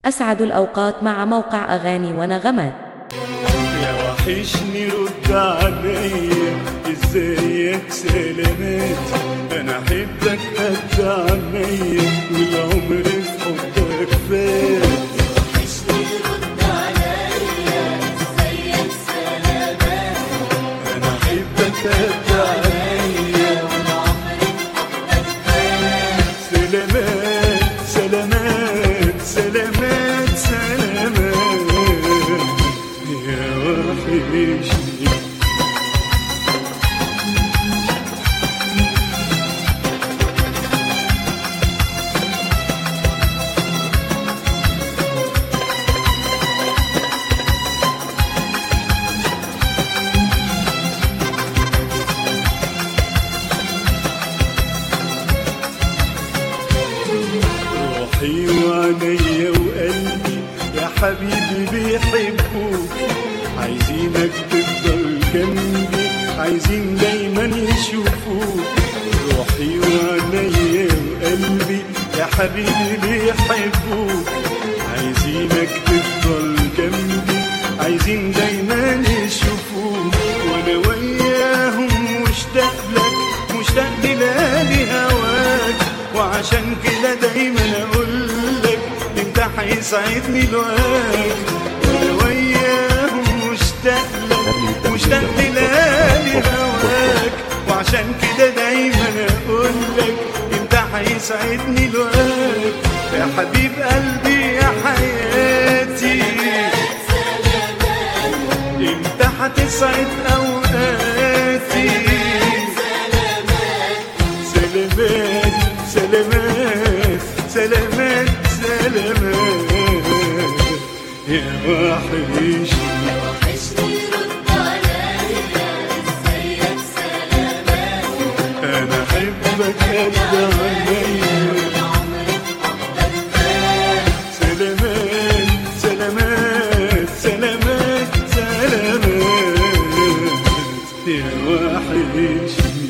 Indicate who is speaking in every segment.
Speaker 1: أسعد الأوقات مع موقع أغاني ونغمات
Speaker 2: يا وحشني رد عليا ازيك سلامات انا احبك قد عينيا والعمر في حبك فات انا احبك قد عينيا سلامات سلامات سلامات سلامات يا وحشني روحي وعينيا وقلبي يا حبيبي بيحبوك عايزينك تفضل جنبي عايزين دايما يشوفوك روحي وعينيا وقلبي يا حبيبي بيحبوك عايزينك تفضل جنبي عايزين دايما يشوفوك وانا وياهم مشتاق لك مشتاق ليالي هواك وعشان كده دايما اقول لك انت هيسعدني لواك وانا وياهم مشتاق لك مشتاق ليالي هواك وعشان كده دايما اقول لك انت هيسعدني لواك يا حبيب قلبي يا حياتي انت هتسعد اوقاتي سلامات سلامات سلامات سلامات يا وحشني انا احبك قد عينيا سلامات سلامات سلامات سلامات يا وحشني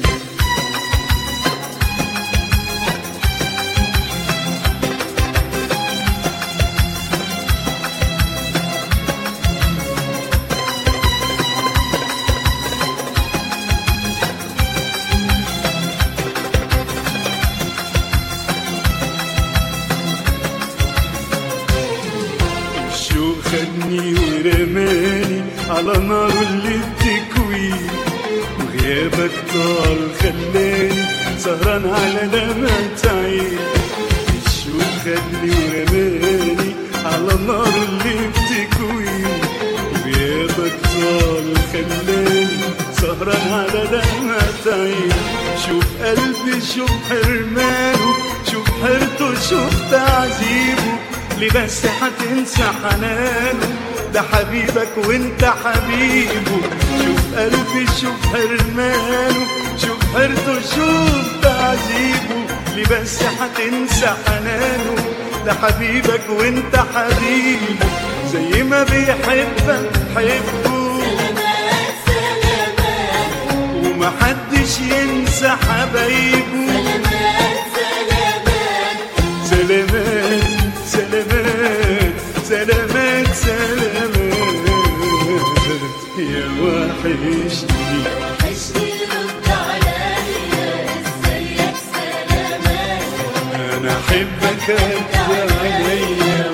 Speaker 2: الشوق خدني ورماني على نار اللي بتكوي وغيابك طال خلاني سهران على لمعة عين الشوق خدني ورماني على نار اللي بتكوي وغيابك طال خلاني سهران على لمعة عين شوف قلبي شوف حرمانه شوف حيرته شوف تعذيبه ليه بس هتنسى حنانه ده حبيبك وانت حبيبه شوف قلبي شوف حرمانه شوف حيرته شوف تعذيبه ليه بس هتنسى حنانه ده حبيبك وانت حبيبه زي ما بيحبك حبه ومحدش ينسى حبايبه سلامات سلامات سلامات سلامات يا وحشني انا احبك قد عينيا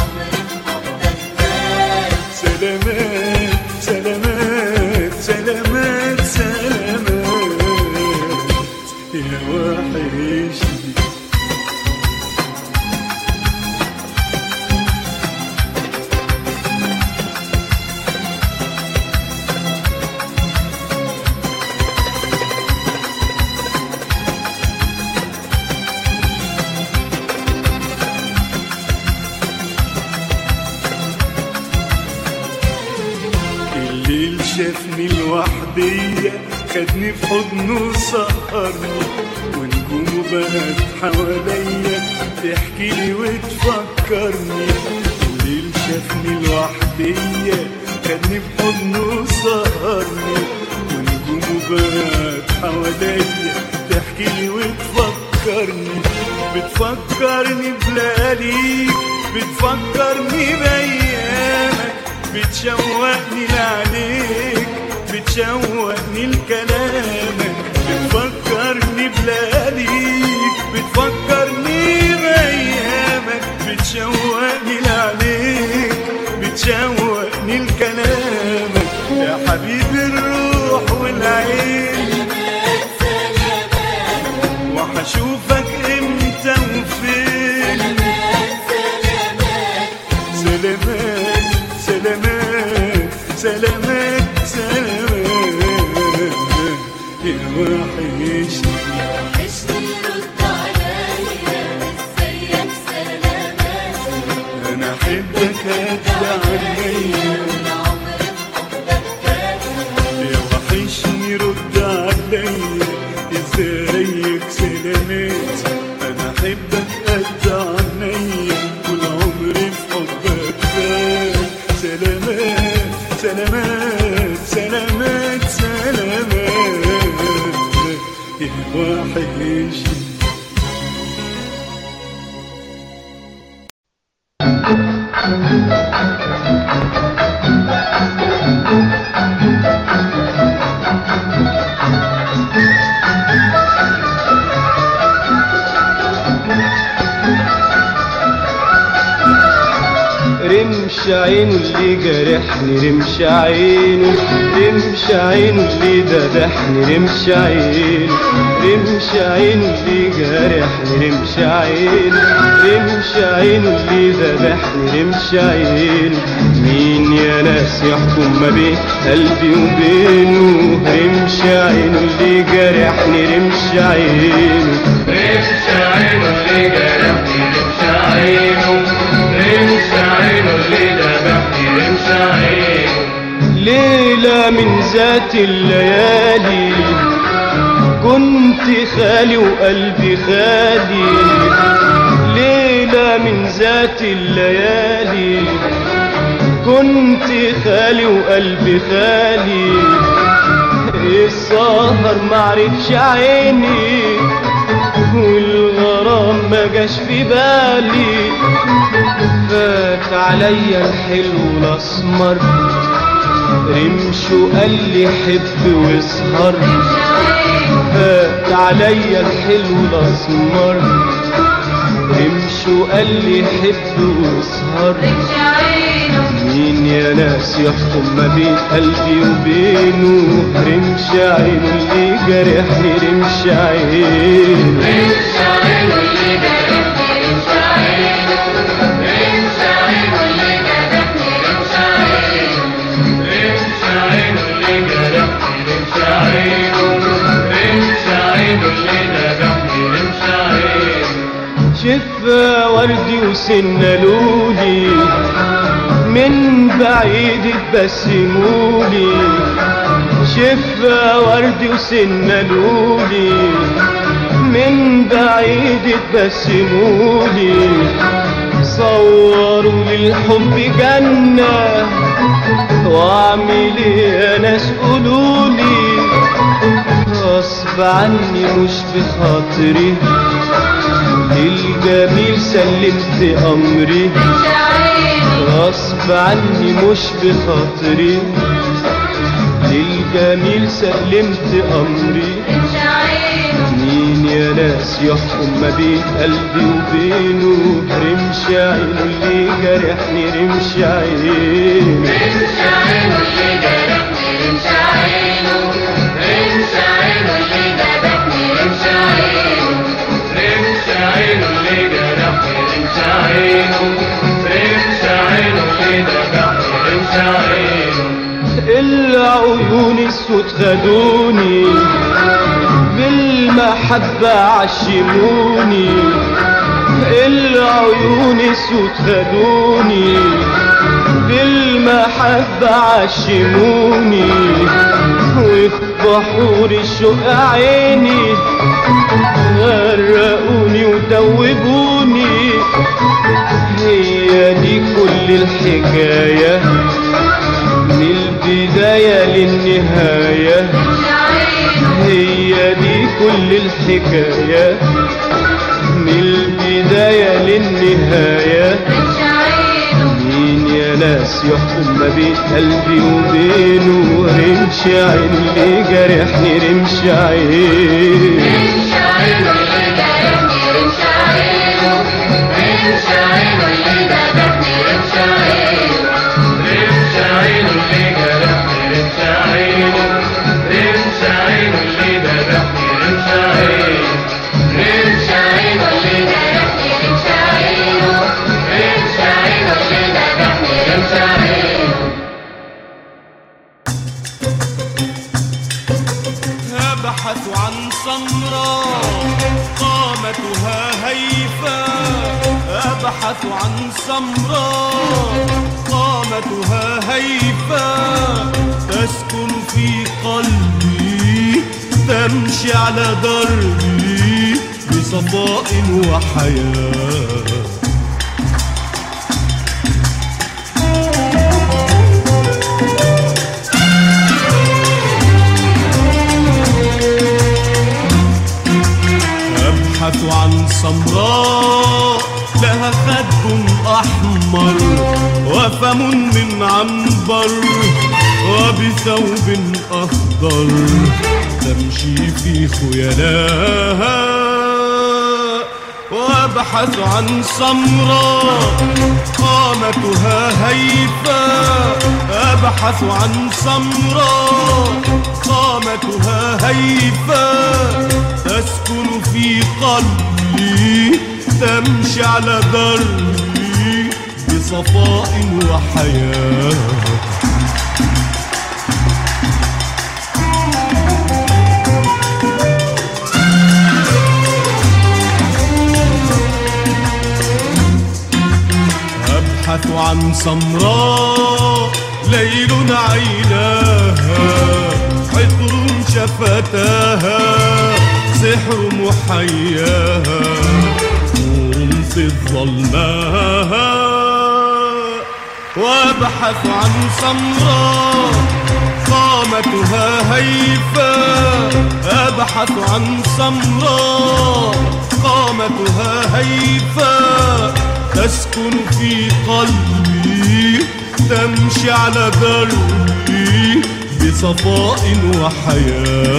Speaker 2: سلامات سلامات سلامات سلامات يا وحشني الليل شافني لوحدية خدني في حضنه سهرني ونجومه بقت حواليا تحكي لي وتفكرني الليل شافني لوحدية خدني في حضنه سهرني ونجومه بقت حواليا تحكي لي وتفكرني بتفكرني بلياليك بتفكرني بأيامك بتشوقني لعليك بتشوقني لكلامك بتفكرني بلاديك بتفكرني بأيامك بتشوقني لعليك بتشوقني لكلامك يا حبيبي الروح والعين وحشوفك امتى وفين سلامات سلامات سلامات سلامات يا وحشني
Speaker 3: وحشني رد عليا ازيك سلامات
Speaker 2: انا احبك قد عينيا
Speaker 3: العمر بحبك فات
Speaker 2: يا وحشني رد عليا ازيك سلامات انا احبك قد عينيا والعمر في حبك فات سلامات سلامات سلامات سلامات يا وحشني
Speaker 4: رمش عينه اللي جرحني رمش عينه رمش عينه اللي ذبحني رمش عينه رمش عينه اللي جرحني رمش عينه رمش عينه اللي ذبحني رمش عينه مين يا ناس يحكم ما بين قلبي وبينه رمش عينه اللي جرحني رمش عينه
Speaker 5: رمش عينه اللي جرحني رمش عينه رمش عينه اللي ذبحني رمش عينه
Speaker 4: ليلة من ذات الليالي كنت خالي وقلبي خالي ليلة من ذات الليالي كنت خالي وقلبي خالي السهر معرفش عيني والغرام ما جاش في بالي فات عليا الحلو الاسمر رمشه قال لي حب واسهر فات عليا الحلو الاسمر رمشه قال لي حب واسهر
Speaker 3: رمش عينه
Speaker 4: مين يا ناس يحكم ما بين قلبي وبينه رمش عينه اللي جرحني رمش عينه
Speaker 5: رمش عينه اللي جرحني رمش عينه رمش عينه اللي جرحني رمش عينه رمش عينه اللي جرحني رمش عينه رمش عينه اللي ذبحني رمش عينه
Speaker 4: شفا وردي وسنة لولي من بعيد تبسمولي شفا وردي وسنة لولي من بعيد تبسمولي صوروا للحب جنة واعمل ايه يا ناس قولولي غصب عني مش بخاطري للجميل سلمت امري
Speaker 3: رمش عينه
Speaker 4: غصب عني مش بخاطري للجميل سلمت امري
Speaker 3: رمش عينه
Speaker 4: مين يا ناس يحكم ما بين قلبي وبينه رمش عينه اللي جرحني رمش عينه
Speaker 5: رمش عينه اللي جرحني رمش عينه رمش عينه اللي ذبحني رمش عينه رمش عينه اللي جرحني رمش عينه رمش عينه اللي ذبحني رمش عينه
Speaker 4: العيون السود خدوني بالمحبة عشموني العيون السود خدوني بالمحبة عشموني وفي بحور الشوق عيني غرقوني ودوبوني هي دي كل الحكاية من البداية للنهاية
Speaker 3: رمش عينه
Speaker 4: هي دي كل الحكاية من البداية للنهاية
Speaker 3: رمش
Speaker 4: الناس يحكم ما بين قلبي وبينه رمش عين اللي جرحني رمش عين
Speaker 3: رمش عينه اللي جرحني رمش عينه رمش عينه اللي ذبحني رمش عينه
Speaker 5: رمش عينه اللي جرحني رمش عينه رمش عينه اللي ذبحني رمش عينه
Speaker 3: رمش عينه اللي جرحني رمش عينه رمش عينه اللي ذبحني رمش عينه
Speaker 2: أبحث عن سمراء قامتها هيفا أبحث عن سمراء قامتها هيفا تسكن في قلبي تمشي على دربي بصفاء وحياه أبحث عن سمراء لها خد أحمر وفم من عنبر وبثوب أخضر تمشي في خيلاها وأبحث عن سمراء قامتها هيفا أبحث عن سمراء قامتها هيفا تسكن في قلبي تمشي على دربي بصفاء وحياه أبحث عن سمراء ليل عيناها عطر شفتاها سحر محياها نور في الظلماء وابحث عن سمراء قامتها هيفا ابحث عن سمراء قامتها هيفا تسكن في قلبي تمشي على دربي بصفاء وحياه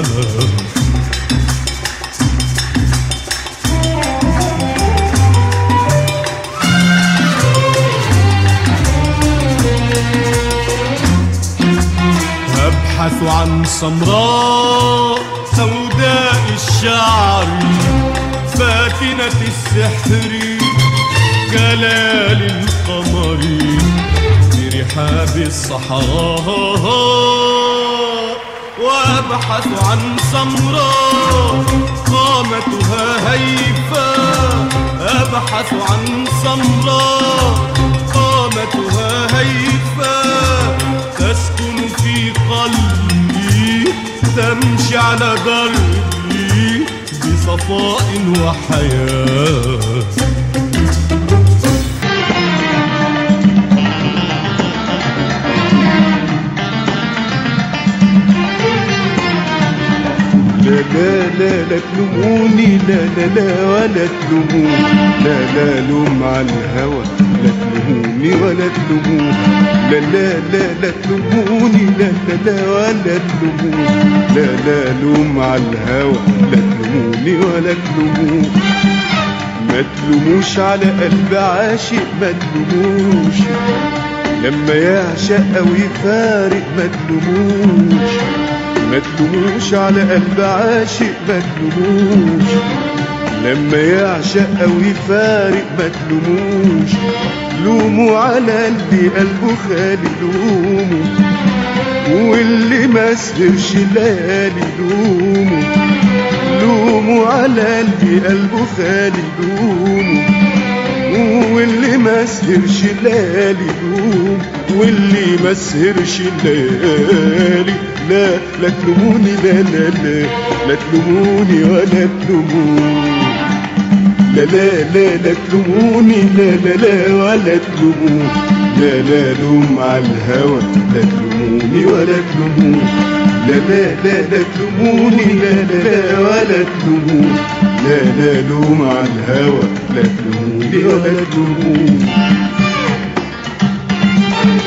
Speaker 2: أبحث عن سمراء سوداء الشعر فاتنة السحر كلال القمر في رحاب الصحراء وأبحث عن سمراء قامتها هيفا أبحث عن سمراء قامتها هيفا تسكن في قلبي تمشي على دربي بصفاء وحياه
Speaker 4: لا لا لا لا تلوموني لا لا لا ولا تلوموني لا لا لوم على الهوى لا تلوموني ولا تلوموني لا لا لا لا تلوموني لا لا لا ولا تلوموني لا لا لوم على الهوى لا تلوموني ولا تلوموني ما تلوموش على قلب عاشق ما تلوموش لما يعشق او يفارق ما تلوموش ما تلوموش على قلب عاشق ما تلوموش لما يعشق او يفارق ما تلوموش لوموا على قلبي قلبه خالي لوموا واللي ما سهرش ليالي لوموا لوموا على قلبي قلبه خالي لوموا واللي ما سهرش ليالي لوم واللي ما سهرش ليالي لا لا تلوموني لا لا لا لا تلوموني ولا تلوموني لا لا لا لا تلوموني لا لا لا ولا تلوموني لا لا لوم على الهوى لا تلوموني ولا تلوموني لا لا لا لا تلوموني لا لا لا ولا تلوموني لا لا لوم على الهوى لا تلوموني ولا تلوموني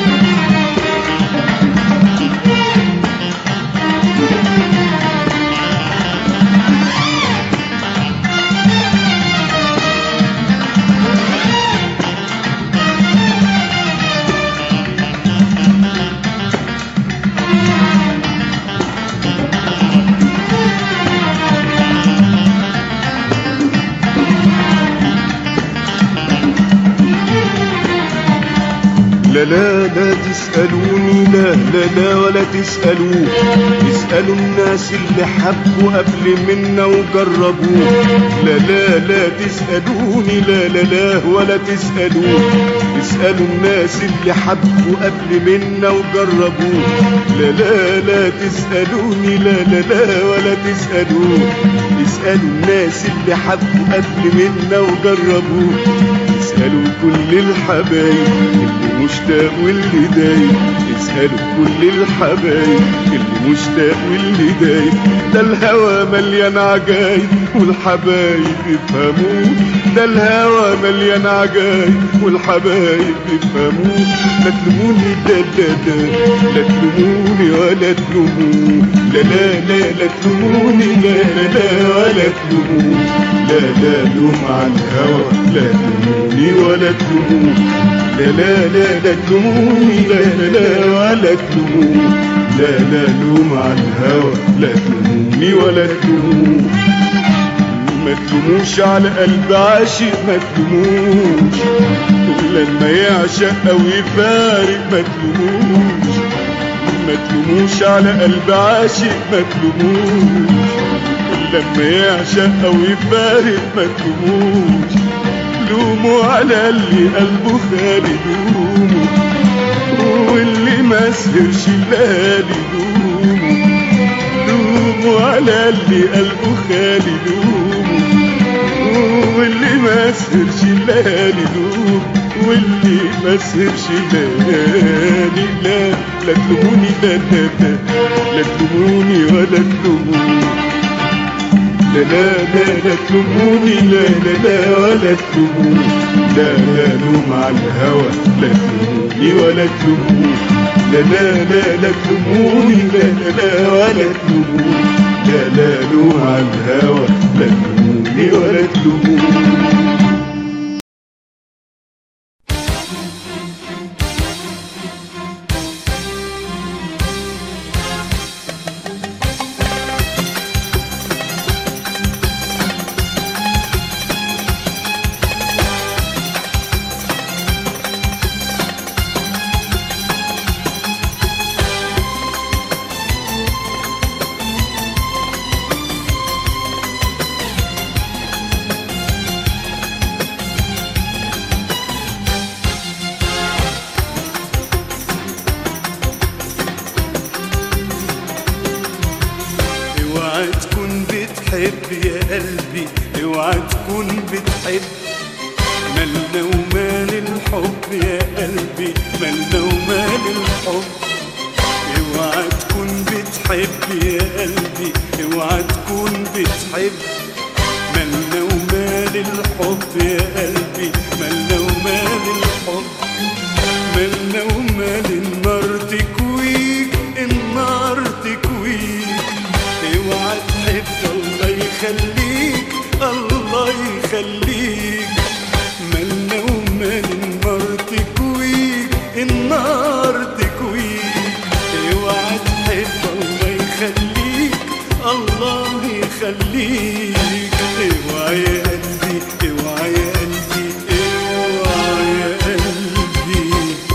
Speaker 2: لا لا لا تسألوني لا لا لا ولا تسألوه اسألوا الناس اللي حبوا قبل منا وجربوه لا لا لا تسألوني لا لا لا ولا تسألوه اسألوا الناس اللي حبوا قبل منا وجربوه لا لا لا تسألوني لا لا لا ولا تسألوه اسألوا الناس اللي حبوا قبل منا وجربوه اسألوا كل الحبايب اللي مشتاق واللي دايب اسألوا كل الحبايب اللي مشتاق واللي دايب ده الهوى مليان عجايب والحبايب يفهموه ده الهوى مليان عجايب والحبايب يفهموه لا تلوموني ده لا لا لا تلوموني ولا تلوموه لا لا لا لا تلوموني لا لا لا ولا تلوموه لا لا لوم على الهوى لا تلوموني ولا تلوموه لا لا لا لا تلوموني لا لا لا ولا تلوموه لا لا لوم على الهوى لا تلوموني ولا تلوموه ما تلوموش على قلب عاشق ما تلوموش لما يعشق او يفارق ما تلوموش ما تلوموش على قلب عاشق ما تلوموش لما يعشق او يفارق ما تلوموش لوموا على اللي قلبه خالي لوموا واللي ما سهرش الليالي لوموا لوموا على اللي قلبه خالي لوموا واللي ما سهرش الليالي لوموا واللي ما سهرش الليالي لا لا تلوموني لا لا لا لا تلوموني ولا تلوموني لا لا لا لا تلوموني لا لا لا ولا تلوموني لا لا لوم على الهوى لا تلوموني ولا تلوموني لا لا لا لا تلوموني لا لا لا ولا تلوموني لا لا لوم على الهوى لا تلوموني ولا تلوموني
Speaker 6: اوعى تكون بتحب يا قلبي اوعى تكون بتحب مالنا ومال الحب يا قلبي مالنا ومال الحب اوعى تكون بتحب يا قلبي اوعى تكون بتحب مالنا ومال الحب يا قلبي مالنا ومال الحب مالنا ومال النار تكويك النار تكويك اوعى تحب الله يخليك الله يخليك مالنا ومال النار تكويك النار تكويك اوعى تحب الله يخليك الله يخليك اوعى يا قلبي اوعى يا قلبي اوعى يا قلبي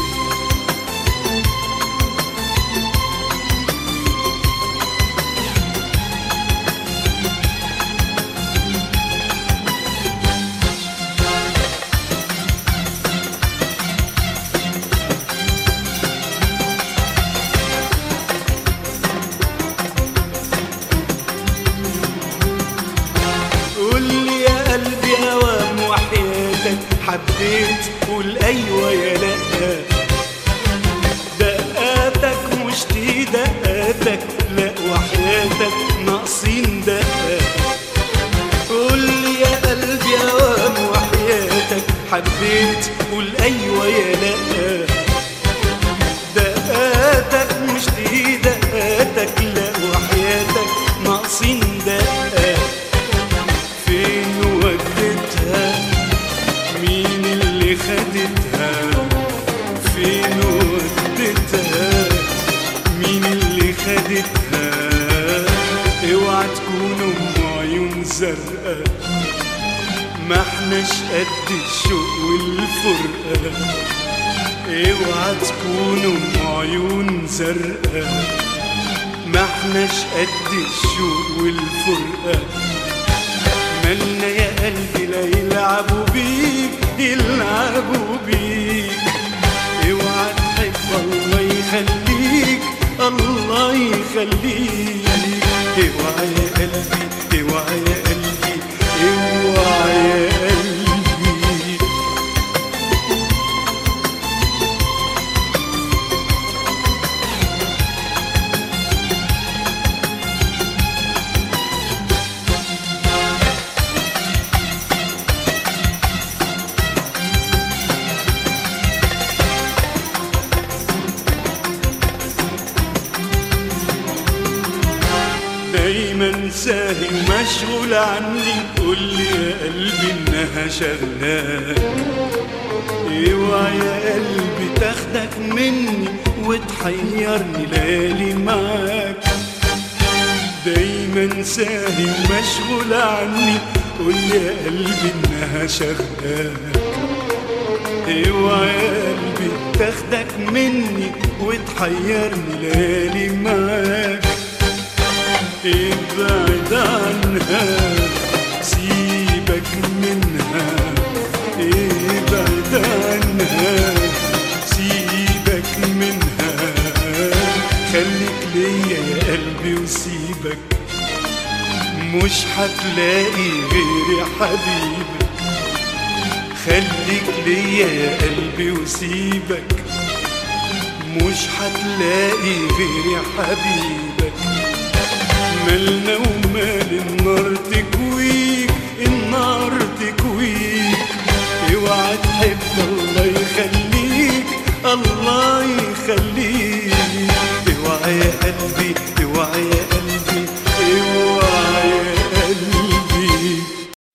Speaker 6: قول لي يا قلبي اوام وحياتك حبيت قول ايوه يا لا دقاتك مش دي دقاتك لا وحياتك ناقصين دقات قول لي يا قلبي اوام وحياتك حبيت قول ايوه يا لا دقاتك مش دي دقاتك لا وحياتك ناقصين دقات فين وديتها مين اللي خدتها فين وديتها مين اللي خدتها اوعى تكون ام عيون زرقاء ما احناش قد الشوق والفرقه اوعى تكون ام عيون زرقاء ما احناش قد الشوق والفرقة مالنا يا قلبي لا يلعبوا بيك يلعبوا بيك اوعى تحب الله يخليك الله يخليك اوعى يا قلبي اوعى يا قلبي اوعى يا قلبي دايما ساهي ومشغول عني قول لي يا قلبي انها شغلاك اوعى يا قلبي تاخدك مني وتحيرني ليالي معاك دايما ساهي ومشغول عني قول لي يا قلبي انها شغلاك اوعى يا قلبي تاخدك مني وتحيرني ليالي معاك ابعد عنها سيبك منها ابعد عنها سيبك منها خليك ليا يا قلبي وسيبك مش هتلاقي غيري حبيبك خليك ليا يا قلبي وسيبك مش هتلاقي غيري حبيبك مالنا ومال النار تكويك النار تكويك اوعى تحب الله يخليك الله يخليك اوعى يا قلبي اوعى يا قلبي اوعى يا قلبي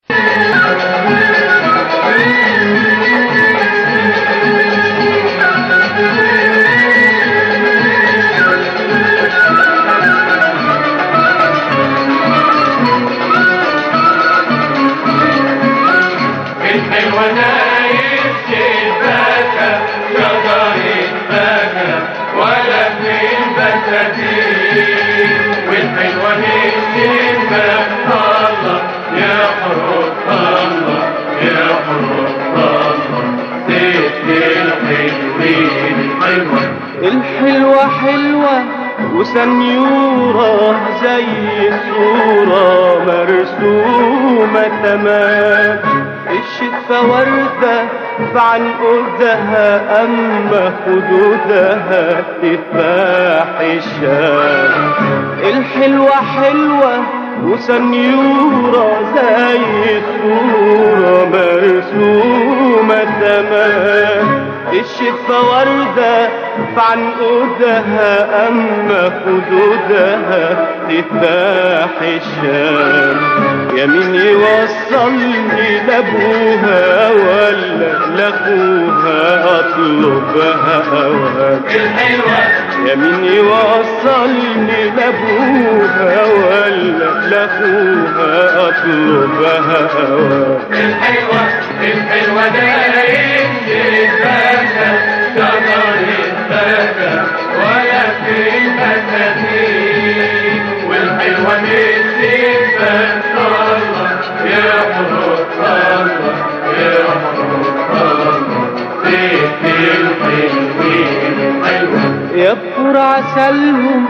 Speaker 5: الحلوة نايم شباكة شجرة باكة ولا في البساتين والحلوة نسيبك الله يا حروف الله يا حروف الله ست الحلوين الحلوة
Speaker 4: الحلوة حلوة وسنيورة زي صورة مرسومة تمام الشفة وردة فعنقودها أما خدودها تفاح الشام الحلوة حلوة وسنيورة زي صورة مرسومة تمام الشفة وردة فعنقودها أما خدودها تفاح الشام يمين يوصلني لأبوها ولا لأخوها أطلبها أوقات
Speaker 5: الحلوة
Speaker 4: يمين يوصلني لأبوها ولا لأخوها أطلبها أوقات
Speaker 5: الحلوة الحلوة دايم شباكة شجرة باكة ولا في البساتين والحلوة نسيبك الله يا حروف الله يا حروف الله ست الحلوين الحلوة
Speaker 4: يبخر عسلهم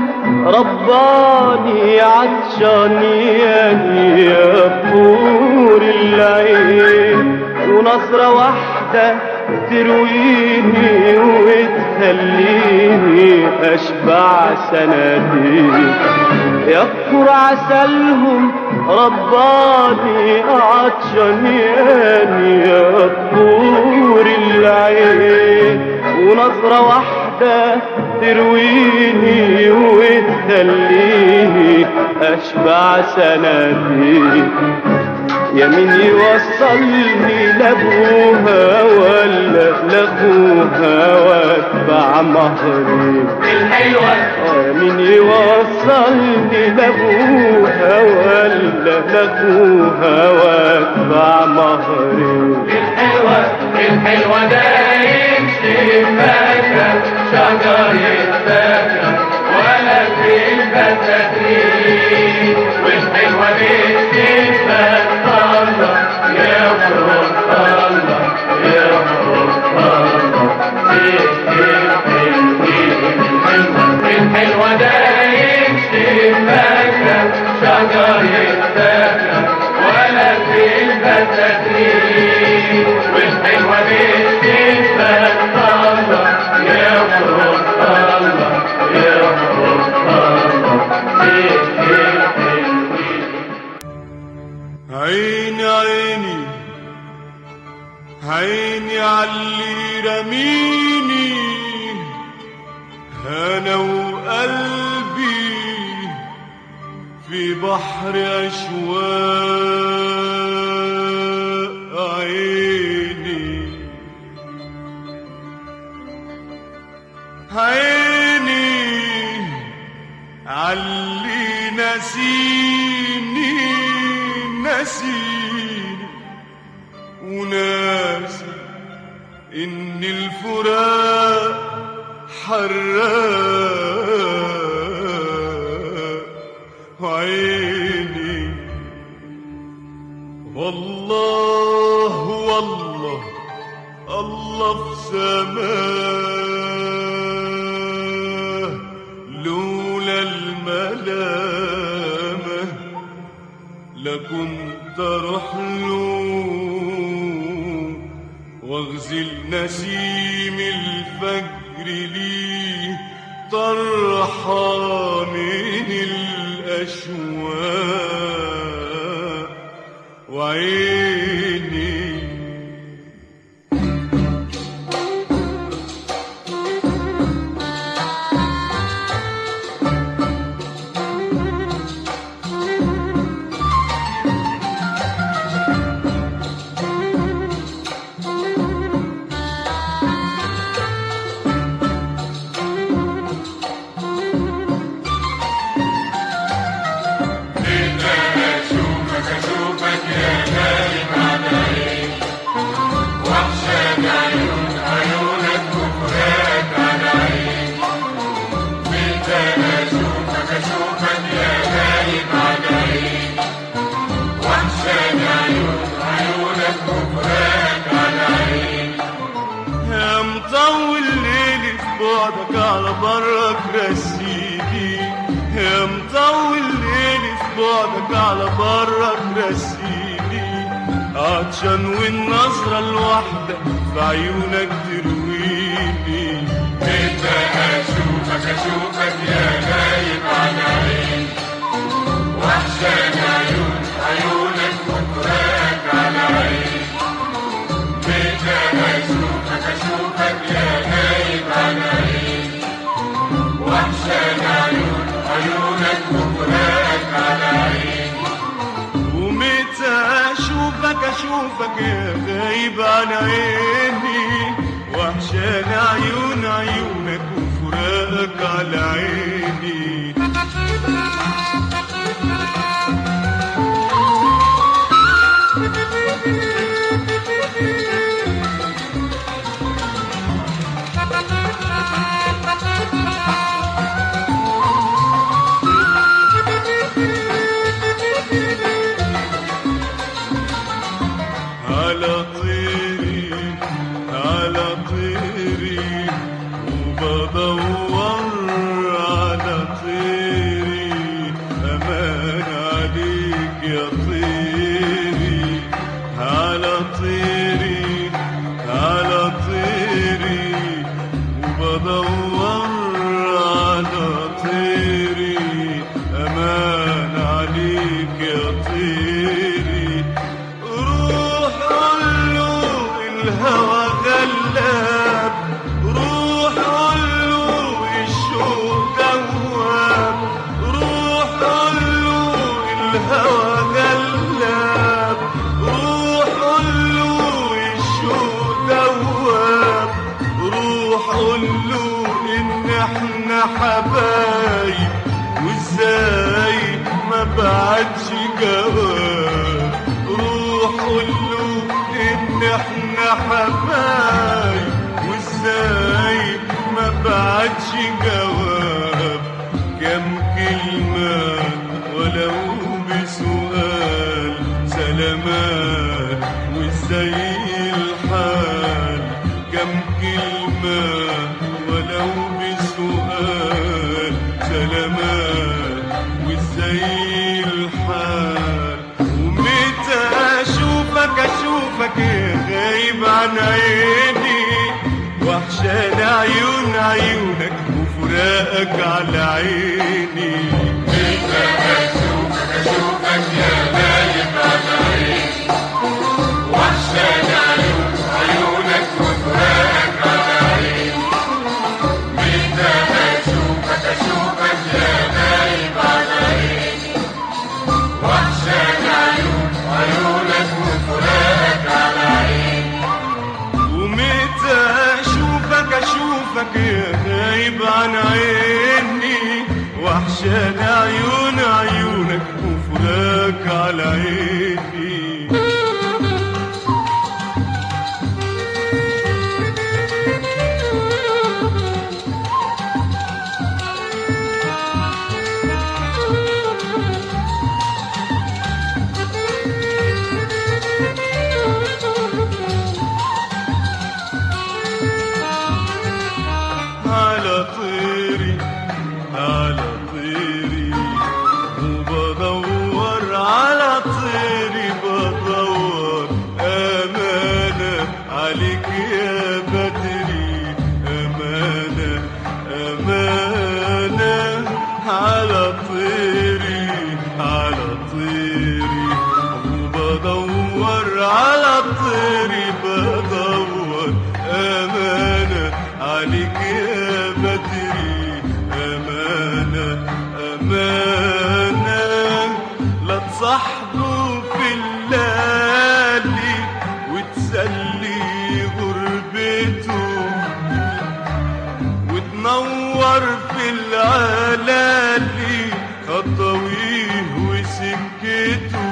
Speaker 4: رباني عطشان يعني يبخور العين ونظرة واحدة ترويني وتخليني أشبع سنتين يبخر عسلهم رباني عطشان يعني يبخور العين ونظرة واحدة ترويني وتخليني أشبع سنتين يمين يوصلني لأبوها ولا لأخوها واتبع مهري
Speaker 5: الحلوة
Speaker 4: يمين يوصلني لأبوها ولا لأخوها واتبع مهري
Speaker 5: الحلوة الحلوة دايم الفاكهة شجر الفاكهة ولا في البساتين والحلوة بالسفة الله يا فرص الله يا فرص الله الحلوة دايم شفاكة شجر الفاكهة ولا في البساتين والحلوة بالسفة الله يا فرص الله يا فرص الله
Speaker 2: عيني عيني عيني عاللي رميني انا وقلبي في بحر اشواق عيني عيني عاللي نسيني نسيني وناسي ان الفراق حراق وعيني والله والله الله في سماه لولا الملامه لكنت اروح له واغزل نسيم الفجر لي طرحة من الأشواق وعيني يا مطول ليلي في بعدك على برك رسيني يا مطول ليلي في بعدك على برك رسيني عطشان والنظرة الواحدة في عيونك ترويني
Speaker 5: انت اشوفك اشوفك يا غايب عن عين وحشان عيون عيونك وفراق على عين انت اشوفك اشوفك يا غايب عن عين وحشان عيون عيونك وفراق على عين
Speaker 2: ومتى اشوفك اشوفك يا غايب عن عيني وحشان عيون عيونك وفراقك على عيني على طيري على طيري وبدور على طيري أمان عليك يا طيري على طيري على طيري وبدور على طيري أمان عليك يا طيري روح قول له الهوى غلاب روح قول له الشوق دواب روح قول له الهوى غلاب روح قول له الشوق دواب روح قول له ان احنا حبايب وازاي ما بعدش جواب روح قول له ان احنا حبايب وازاي سايب ما بعدش جواب كم كلمة ولو بسؤال سلامات وازاي الحال كم كلمة ولو بسؤال سلامات وازاي الحال ومتى اشوفك اشوفك يا غايب عن عيني وحشان عيون عيونك وفراقك على عيني
Speaker 5: اشوفك اشوفك يا غايب على عيني وحشان عيون عيونك وفراقك على عيني متى اشوفك اشوفك يا غايب على عيني وحشان عيون عيونك وفراقك على عيني
Speaker 2: ومتى اشوفك اشوفك يا غايب عن عيني وحشان عيون عيونك وفراقك على عيني على طيري على طيري وبدور على طيري بدور أمانة عليك يا بدري أمانة أمانة على طيري على طيري وبدور على طيري بدور أمانة عليك يا بدري أمانة أمانة لا تصاحبه في الليالي وتسلي غربته وتنور في العلالي خطويه وسكته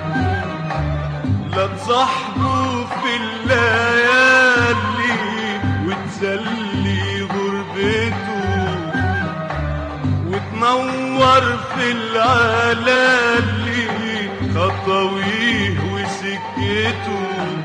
Speaker 2: لا تصاحبه في الليالي وتسلي غربته وتنور في العلالي خطويه وسكته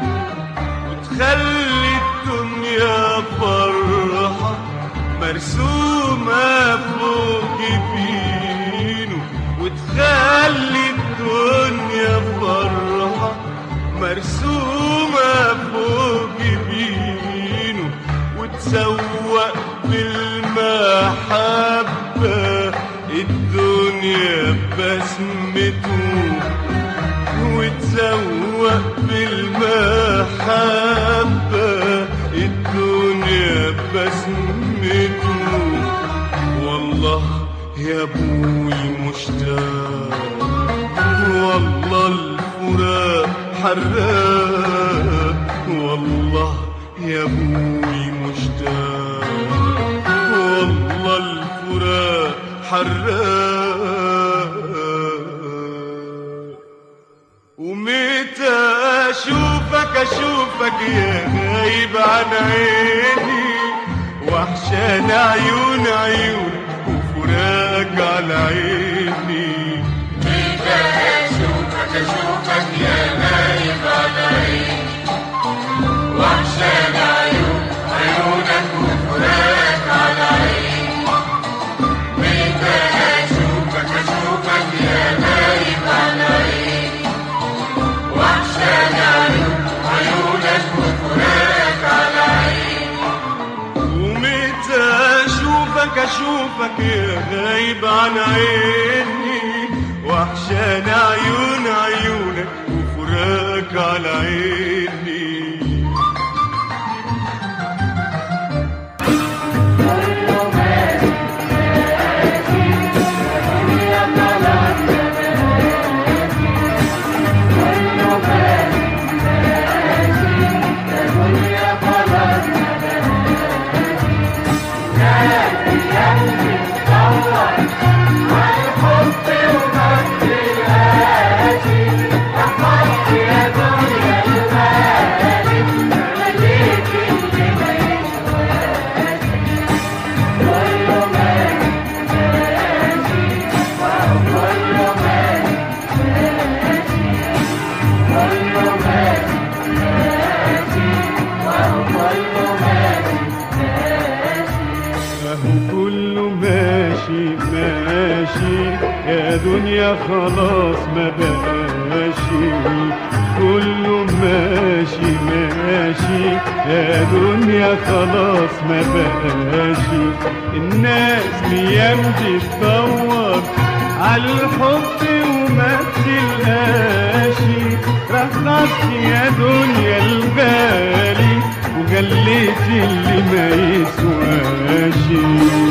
Speaker 2: وتخلي الدنيا فرحة مرسومة فوق جبينه وتخلي الدنيا فرحة مرسومة فوق جبينه وتسوق بالمحبة الدنيا بسمته وتسوق بالمحبة الدنيا بسمته والله يا ابوي مشتاق والله الفراق حراق والله يا ابوي مشتاق والله الفراق حراق ومتى اشوفك اشوفك يا غايب عن عيني وحشان عيون عيونك وفراقك على عيني
Speaker 5: متى اشوفك اشوفك يا غايب على عيني وحشان عيون عيونك وفراقك على عيني متى اشوفك اشوفك يا غايب على عيني وحشان عيون عيونك وفراقك على عيني
Speaker 2: ومتى اشوفك اشوفك يا غايب عن عيني وحشان عيون عيونك وفراقك على عيني
Speaker 3: يا دنيا
Speaker 2: وكله ماشي ماشي يا دنيا خلاص ما بقاشي كله ماشي ماشي يا دنيا خلاص ما بقاشي الناس الايام دي تدور على الحب وما تلقاشي رخصت يا دنيا الغالي وجليت اللي ما يسواشي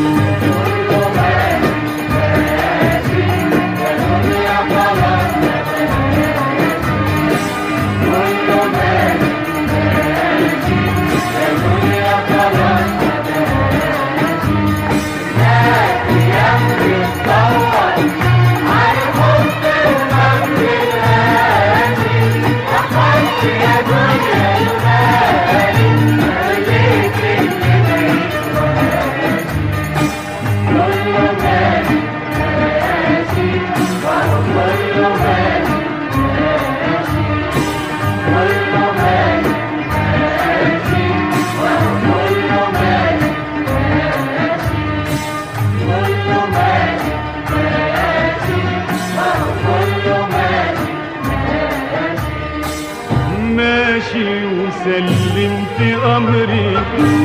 Speaker 2: ماشي وسلمت امري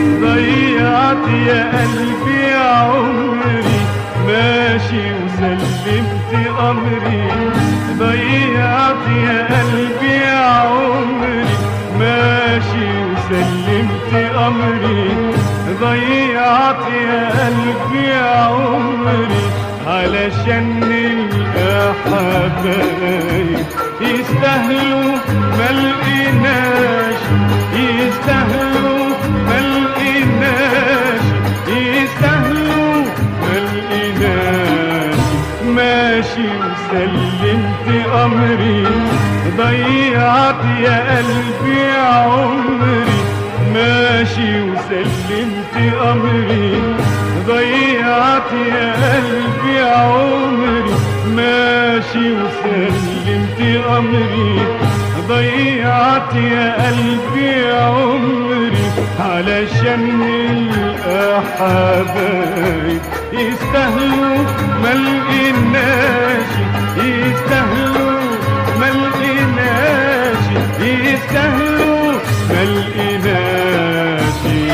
Speaker 2: ضيعت يا قلبي عمري ماشي وسلمت امري ضيعت يا قلبي عمري ماشي وسلمت امري ضيعت يا قلبي عمري علشان نلقى حبايب يستاهلوا ما لقيناش يستاهلوا ما لقيناش يستاهلوا ما لقيناش ماشي وسلمت امري ضيعت يا قلبي عمري ماشي وسلمت امري ضيعت يا قلبي عمري ماشي وسلمت امري ضيعت يا قلبي عمري علشان نلقى حبايب يستاهلوا ما لقيناش يستاهلوا ما لقيناش يستاهلوا ما لقيناش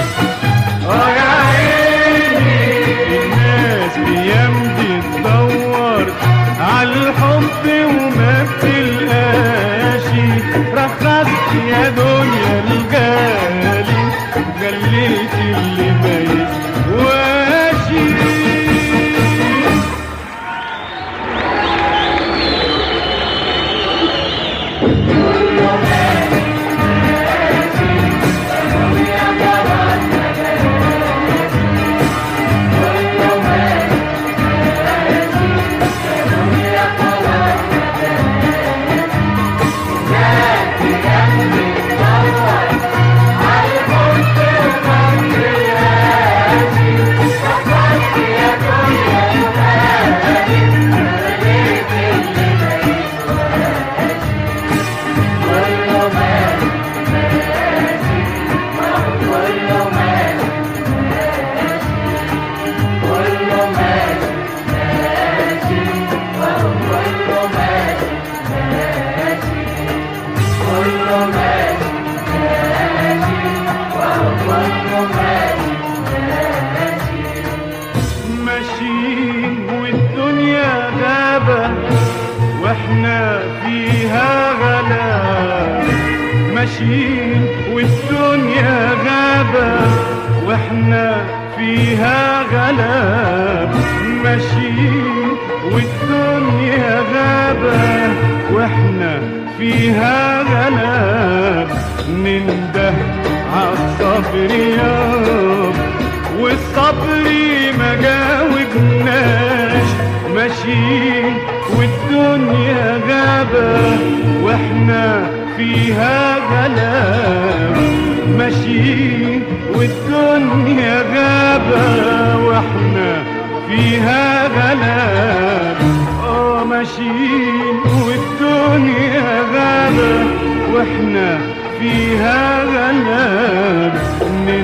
Speaker 2: اه يا عيني الناس ايام دي تدور على الحب وما بتلقاش رخصت يا دنيا الغالي جليت اللي ما يسواشي ماشيين والدنيا غابة واحنا فيها غلا ماشيين والدنيا غابة واحنا فيها غلا ماشيين والدنيا غابة واحنا فيها غلا ننده عالصبر ياب والصبر ما جاوبناش ماشيين والدنيا غابة واحنا فيها غلاب ماشيين والدنيا غابة واحنا فيها غلاب اه ماشيين والدنيا غابة واحنا فيها غلاب ننده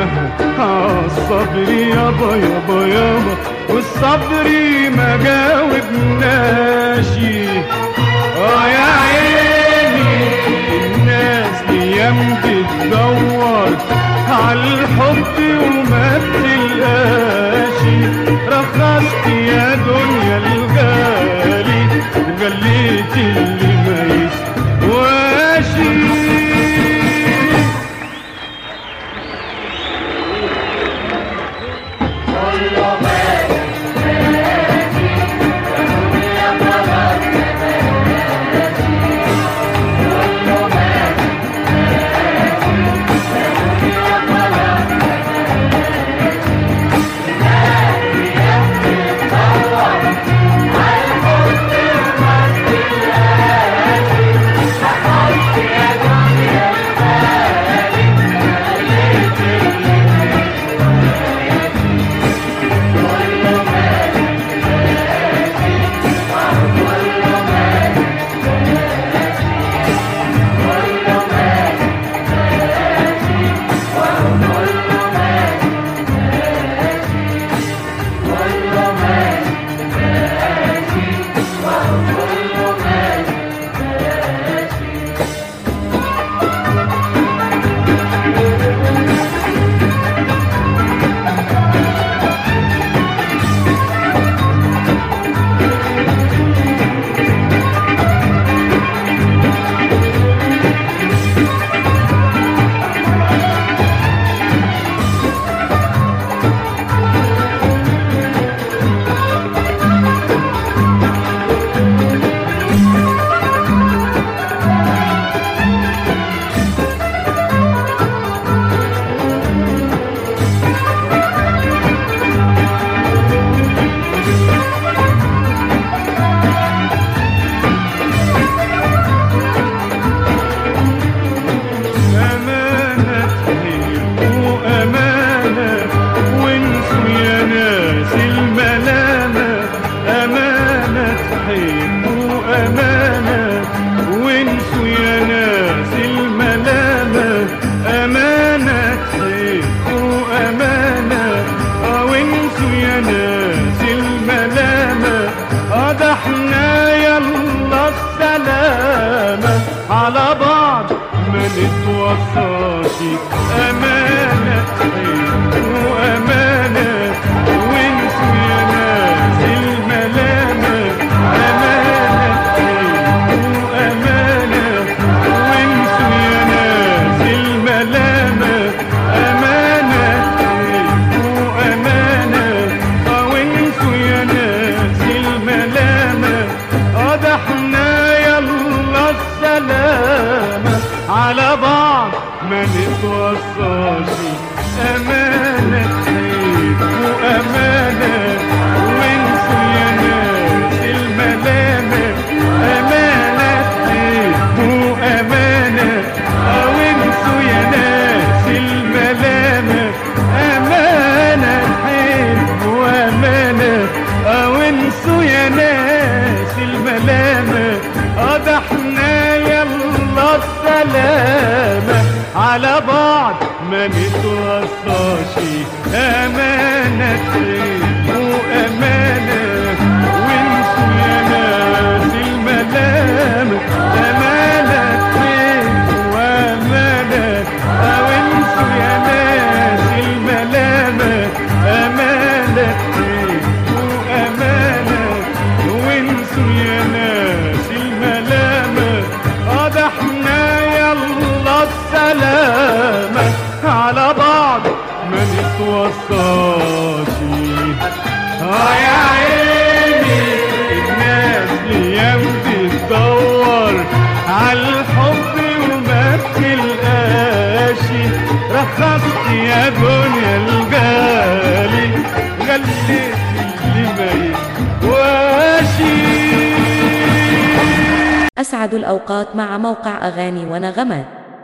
Speaker 4: عالصبر يابا يابا يابا والصبر ما جاوبناشي اه يا عيني الناس ايام بتدور عالحب وما بتلقاشي رخصت يا دنيا الغالي غليت اللي ما يسواشي أمانة حلو أمانة وانسوا يا ناس الملامة أمانة حلو أمانة وانسوا يا ناس الملامة أمانة حلو أمانة آه وانسوا يا ناس الملامة آه ده احنا يلا السلامة على بعض ما نتوصاش أمانة وأمانة وانسوا يا ناس الملامة أمانة وأمانة وانسوا يا ناس الملامة أمانة وأمانة آه وانسوا يا ناس الملامة آه ده احنا يلا السلامة على بعض ما نتوصاش أمانة وأمانة وانسوا يا ناس الملامة أمانة وأمانة آه وانسوا يا ناس الملامة أمانة وأمانة آه وانسوا يا ناس الملامة آه ده احنا يلا السلامة على بعض ما نتوصاش أمانة وأمانة وانسوا يا ناس الملامة أمانة وأمانة أو انسوا يا ناس الملامة أمانة وأمانة وانسوا يا ناس الملامة اه ده احنا يلا السلامة على بعض ما نتوصاش اه يا عيني الناس الايام بتدور عالحب وما بتلقاشي رخصت يا دنيا الغالي غليت اللي ما يسواشي
Speaker 1: أسعد الأوقات مع موقع أغاني ونغمات